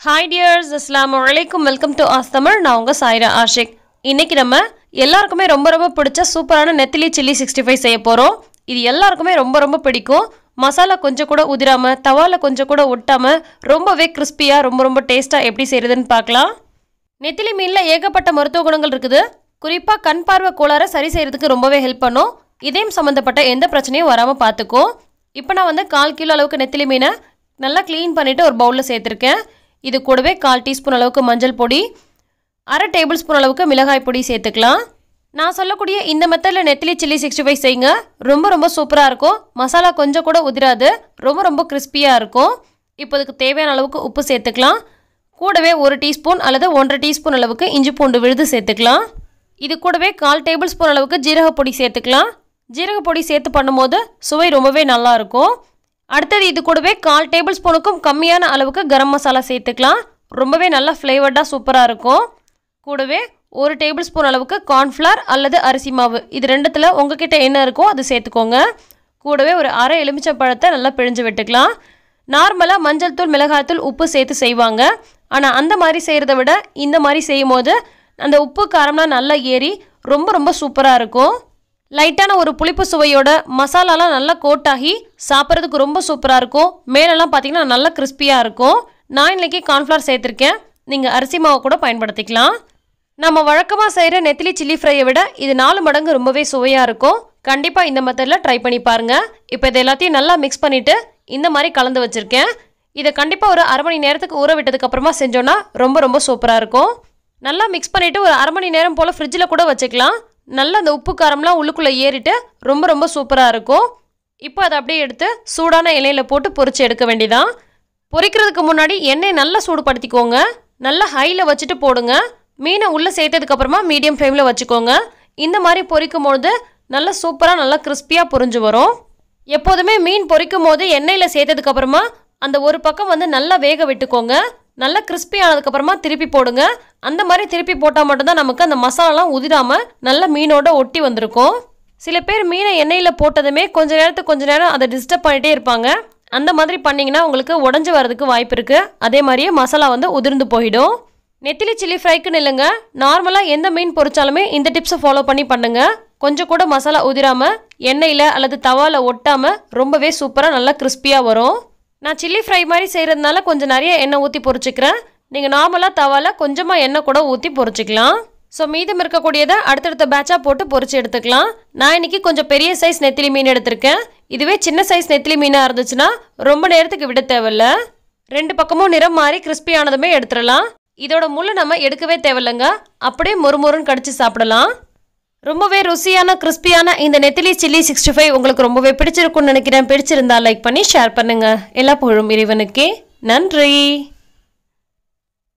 hi tears அஸ்லாம் வலைக்கும் welcome to as Tamil நான் உங்கள் சாய்ரா ஆஷிக் இன்னைக்கு நம்ம எல்லாருக்குமே ரொம்ப ரொம்ப பிடிச்ச சூப்பரான நெத்திலி சில்லி சிக்ஸ்டி ஃபைவ் செய்ய போகிறோம் இது எல்லாருக்குமே ரொம்ப ரொம்ப பிடிக்கும் மசாலா கொஞ்சம் கூட உதிராமல் தவால கொஞ்சம் கூட ஒட்டாமல் ரொம்பவே கிறிஸ்பியாக ரொம்ப ரொம்ப டேஸ்ட்டாக எப்படி செய்கிறதுன்னு பார்க்கலாம் நெத்திலி மீனில் ஏகப்பட்ட மருத்துவ குணங்கள் இருக்குது குறிப்பாக கண் பார்வை கோளாறை சரி செய்கிறதுக்கு ரொம்பவே ஹெல்ப் பண்ணும் இதயம் சம்மந்தப்பட்ட எந்த பிரச்சனையும் வராமல் பார்த்துக்கும் இப்போ நான் வந்து கால் கிலோ அளவுக்கு நெத்திலி மீனை நல்லா க்ளீன் பண்ணிவிட்டு ஒரு பவுலில் சேர்த்துருக்கேன் இது கூடவே கால் டீஸ்பூன் அளவுக்கு மஞ்சள் பொடி அரை டேபிள் ஸ்பூன் அளவுக்கு மிளகாய் பொடி சேர்த்துக்கலாம் நான் சொல்லக்கூடிய இந்த மெத்தடில் நெத்திலி சில்லி சிக்ஸ்டி ஃபைவ் செய்யுங்க ரொம்ப ரொம்ப சூப்பராக இருக்கும் மசாலா கொஞ்சம் கூட உதிராது ரொம்ப ரொம்ப கிறிஸ்பியாக இருக்கும் இப்போ இதுக்கு தேவையான அளவுக்கு உப்பு சேர்த்துக்கலாம் கூடவே ஒரு டீஸ்பூன் அல்லது ஒன்றரை டீஸ்பூன் அளவுக்கு இஞ்சி பூண்டு விழுது சேர்த்துக்கலாம் இது கூடவே கால் டேபிள் ஸ்பூன் அளவுக்கு ஜீரக பொடி சேர்த்துக்கலாம் ஜீரக பொடி சேர்த்து பண்ணும்போது சுவை ரொம்பவே நல்லா இருக்கும் அடுத்தது இது கூடவே கால் டேபிள் ஸ்பூனுக்கும் கம்மியான அளவுக்கு கரம் மசாலா சேர்த்துக்கலாம் ரொம்பவே நல்லா ஃப்ளேவர்டாக சூப்பராக இருக்கும் கூடவே ஒரு டேபிள் ஸ்பூன் அளவுக்கு கார்ன்ஃப்ளவர் அல்லது அரிசி மாவு இது ரெண்டுத்தில் உங்ககிட்ட என்ன இருக்கோ அது சேர்த்துக்கோங்க கூடவே ஒரு அரை எலுமிச்சை பழத்தை நல்லா பிழிஞ்சு விட்டுக்கலாம் நார்மலாக மஞ்சள் தூள் மிளகாய்த்தூள் உப்பு சேர்த்து செய்வாங்க ஆனால் அந்த மாதிரி செய்கிறத விட இந்த மாதிரி செய்யும் போது அந்த உப்பு காரம்லாம் நல்லா ஏறி ரொம்ப ரொம்ப சூப்பராக இருக்கும் லைட்டான ஒரு புளிப்பு சுவையோட மசாலாலாம் நல்லா கோட்டாகி சாப்பிட்றதுக்கு ரொம்ப சூப்பராக இருக்கும் மேலெல்லாம் பார்த்தீங்கன்னா நல்லா கிறிஸ்பியாக இருக்கும் நான் இன்னைக்கு கார்ன்ஃப்ளவர் சேர்த்துருக்கேன் நீங்கள் அரிசி மாவு கூட பயன்படுத்திக்கலாம் நம்ம வழக்கமாக செய்கிற நெத்திலி சில்லி ஃப்ரையை விட இது நாலு மடங்கு ரொம்பவே சுவையாக இருக்கும் கண்டிப்பாக இந்த மெத்தடில் ட்ரை பண்ணி பாருங்கள் இப்போ இது எல்லாத்தையும் நல்லா மிக்ஸ் பண்ணிவிட்டு இந்த மாதிரி கலந்து வச்சுருக்கேன் இதை கண்டிப்பாக ஒரு அரை மணி நேரத்துக்கு ஊற விட்டதுக்கு அப்புறமா செஞ்சோன்னா ரொம்ப ரொம்ப சூப்பராக இருக்கும் நல்லா மிக்ஸ் பண்ணிவிட்டு ஒரு அரை மணி நேரம் போல் ஃப்ரிட்ஜில் கூட வச்சுக்கலாம் நல்லா அந்த உப்பு காரம்லாம் உள்ளுக்குள்ளே ஏறிட்டு ரொம்ப ரொம்ப சூப்பராக இருக்கும் இப்போ அதை அப்படியே எடுத்து சூடான இலையில் போட்டு பொரிச்சு எடுக்க வேண்டியதான் பொரிக்கிறதுக்கு முன்னாடி எண்ணெய் நல்லா சூடுபடுத்திக்கோங்க நல்லா ஹையில் வச்சுட்டு போடுங்க மீனை உள்ளே சேர்த்ததுக்கு அப்புறமா மீடியம் ஃப்ளேமில் வச்சுக்கோங்க இந்த மாதிரி பொரிக்கும் பொழுது நல்லா சூப்பராக நல்லா கிறிஸ்பியாக பொரிஞ்சு வரும் எப்போதுமே மீன் பொரிக்கும் போது எண்ணெயில் சேர்த்ததுக்கு அப்புறமா அந்த ஒரு பக்கம் வந்து நல்லா வேக விட்டுக்கோங்க நல்லா கிறிஸ்பி ஆனதுக்கப்புறமா திருப்பி போடுங்க அந்த மாதிரி திருப்பி போட்டால் மட்டும்தான் நமக்கு அந்த மசாலாலாம் உதிராமல் நல்லா மீனோட ஒட்டி வந்திருக்கும் சில பேர் மீனை எண்ணெயில் போட்டதுமே கொஞ்ச நேரத்துக்கு கொஞ்ச நேரம் அதை டிஸ்டர்ப் பண்ணிகிட்டே இருப்பாங்க அந்த மாதிரி பண்ணிங்கன்னா உங்களுக்கு உடஞ்சி வரதுக்கு வாய்ப்பு இருக்குது அதே மாதிரியே மசாலா வந்து உதிர்ந்து போயிடும் நெத்திலி சில்லி ஃப்ரைக்குன்னு இல்லைங்க நார்மலாக எந்த மீன் பொரிச்சாலுமே இந்த டிப்ஸை ஃபாலோ பண்ணி பண்ணுங்க கொஞ்சம் கூட மசாலா உதிராமல் எண்ணெயில் அல்லது தவால ஒட்டாமல் ரொம்பவே சூப்பராக நல்லா கிறிஸ்பியாக வரும் நான் சில்லி ஃப்ரை மாதிரி செய்கிறதுனால கொஞ்சம் நிறைய எண்ணெய் ஊற்றி பொரிச்சுக்கிறேன் நீங்கள் நார்மலாக தவால கொஞ்சமாக எண்ணெய் கூட ஊற்றி பொரிச்சுக்கலாம் ஸோ மீதம் இருக்கக்கூடியதை அடுத்தடுத்த பேட்சாக போட்டு பொரிச்சு எடுத்துக்கலாம் நான் இன்னைக்கு கொஞ்சம் பெரிய சைஸ் நெத்திலி மீன் எடுத்திருக்கேன் இதுவே சின்ன சைஸ் நெத்திலி மீனாக இருந்துச்சுன்னா ரொம்ப நேரத்துக்கு விட தேவையில்ல ரெண்டு பக்கமும் நிறம் மாறி கிறிஸ்பி ஆனதுமே எடுத்துடலாம் இதோட முள்ளு நம்ம எடுக்கவே தேவையில்லைங்க அப்படியே மொறுமொறுன்னு கடிச்சு சாப்பிடலாம் ரொம்பவே ருசியான கிறிஸ்பியான இந்த நெத்திலி சில்லி சிக்ஸ்டி ஃபைவ் உங்களுக்கு ரொம்பவே பிடிச்சிருக்கும்னு நினைக்கிறேன் பிடிச்சிருந்தா லைக் பண்ணி ஷேர் பண்ணுங்க எல்லா புகழும் இறைவனுக்கே நன்றி